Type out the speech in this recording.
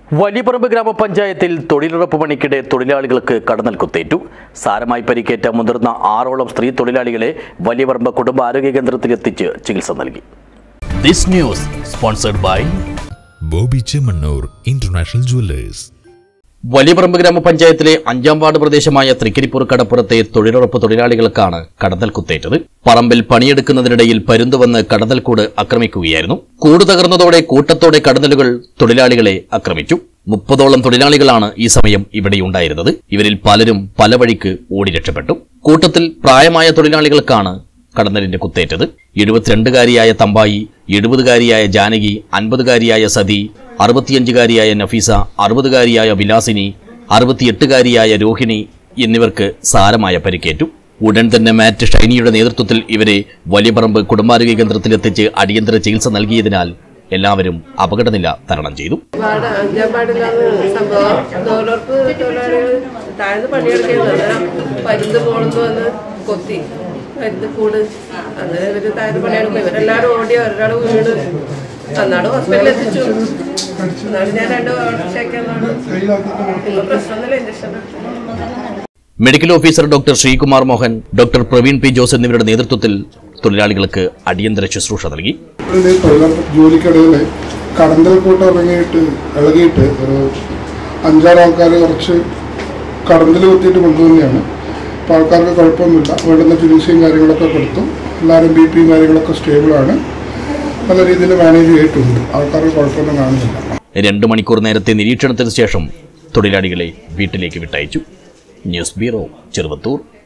വലിയപറമ്പ് ഗ്രാമപഞ്ചായത്തിൽ തൊഴിലുറപ്പ് പണിക്കിടെ തൊഴിലാളികൾക്ക് കടന്നൽ കുത്തേറ്റു സാരമായി പരിക്കേറ്റ മുതിർന്ന ആറോളം സ്ത്രീ തൊഴിലാളികളെ വലിയപറമ്പ് കുടുംബ ആരോഗ്യ കേന്ദ്രത്തിൽ എത്തിച്ച് ചികിത്സ നൽകി this news sponsored by Bobby Chemmanur international jewellers വലിയപറമ്പ് ഗ്രാമപഞ്ചായത്തിലെ അഞ്ചാം വാർഡ് പ്രദേശമായ തൃക്കരിപ്പൂർ കടപ്പുറത്തെ തൊഴിലുറപ്പ് തൊഴിലാളികൾക്കാണ് കടന്നൽ കുത്തേറ്റത് പറമ്പിൽ പണിയെടുക്കുന്നതിനിടയിൽ പരുന്തുവന്ന് കടന്നൽക്കൂട് ആക്രമിക്കുകയായിരുന്നു കൂട് തകർന്നതോടെ കൂട്ടത്തോടെ കടന്നലുകൾ തൊഴിലാളികളെ ആക്രമിച്ചു മുപ്പതോളം തൊഴിലാളികളാണ് ഈ സമയം ഇവിടെയുണ്ടായിരുന്നത് ഇവരിൽ പലരും പല വഴിക്ക് ഓടി രക്ഷപ്പെട്ടു കൂട്ടത്തിൽ പ്രായമായ തൊഴിലാളികൾക്കാണ് കടന്നലിന്റെ കുത്തേറ്റത് എഴുപത്തിരണ്ടുകാരിയായ തമ്പായി എഴുപതുകാരിയായ ജാനകി അൻപതുകാരിയായ സതി അറുപത്തിയഞ്ചുകാരിയായ നഫീസ അറുപതുകാരിയായ വിലാസിനി അറുപത്തിയെട്ടുകാരിയായ രോഹിണി എന്നിവർക്ക് സാരമായ പരിക്കേറ്റു ഉടൻ തന്നെ മാറ്റ് ഷൈനിയുടെ നേതൃത്വത്തിൽ ഇവരെ വലിയപറമ്പ് കുടുംബാരോഗ്യ കേന്ദ്രത്തിലെത്തിച്ച് അടിയന്തര ചികിത്സ നൽകിയതിനാൽ എല്ലാവരും അപകടനില തരണം ചെയ്തു വാർഡ് അഞ്ചാം വാർഡിലാണ് സംഭവം തൊഴിലുറപ്പ് തൊഴിലാളികൾ താഴ്ന്ന് പണിയെടുക്കുന്നത് അന്നേരം പരുന്ത് പോണെന്ന് വന്ന് കൊത്തി പരുന്ത് കൂട് അന്നേരം ഇവര് താഴ്ന്ന് പണിയെടുക്കും ഇവരെല്ലാവരും ഓടി ഒരാൾ വീണ് അന്നാട് ഹോസ്പിറ്റലിൽ എത്തിച്ചു എന്നാണ് ഞാൻ രണ്ട് വർഷമൊക്കെയാണ് ഇപ്പൊ പ്രശ്നമൊന്നുമില്ല injection medical officer doctor Sreekumar Mohan doctor Praveen P Jose എന്നിവരുടെ നേതൃത്വത്തിൽ തൊഴിലാളികൾക്ക് അടിയന്തര ശുശ്രൂഷ നൽകി ഇത് തൊഴിലുറപ്പ് ജോലിക്കിടയിൽ കടന്തൽ കൂട്ടം ഇറങ്ങിയിട്ട് ഇളകിയിട്ട് ഒരു അഞ്ചാറ് ആൾക്കാർ കുറച്ച് കടന്തൽ കുത്തിയിട്ട് കൊണ്ടുവന്നെയാണ് അപ്പോൾ ആൾക്കാർക്ക് കുഴപ്പമൊന്നുമില്ല വേണ്ടുന്ന ചികിത്സയും കാര്യങ്ങളൊക്കെ കൊടുത്തു എല്ലാവരും ബി പിയും കാര്യങ്ങളൊക്കെ സ്റ്റേബിളാണ് നല്ല രീതിയിൽ മാനേജ് ചെയ്തിട്ടുണ്ട് ആൾക്കാർക്ക് കുഴപ്പമൊന്നും കാണുന്നില്ല രണ്ട് മണിക്കൂർ നേരത്തെ നിരീക്ഷണത്തിന് ശേഷം തൊഴിലാളികളെ വീട്ടിലേക്ക് വിട്ടയച്ചു ന്യൂസ് ബ്യൂറോ ചെറുവത്തൂർ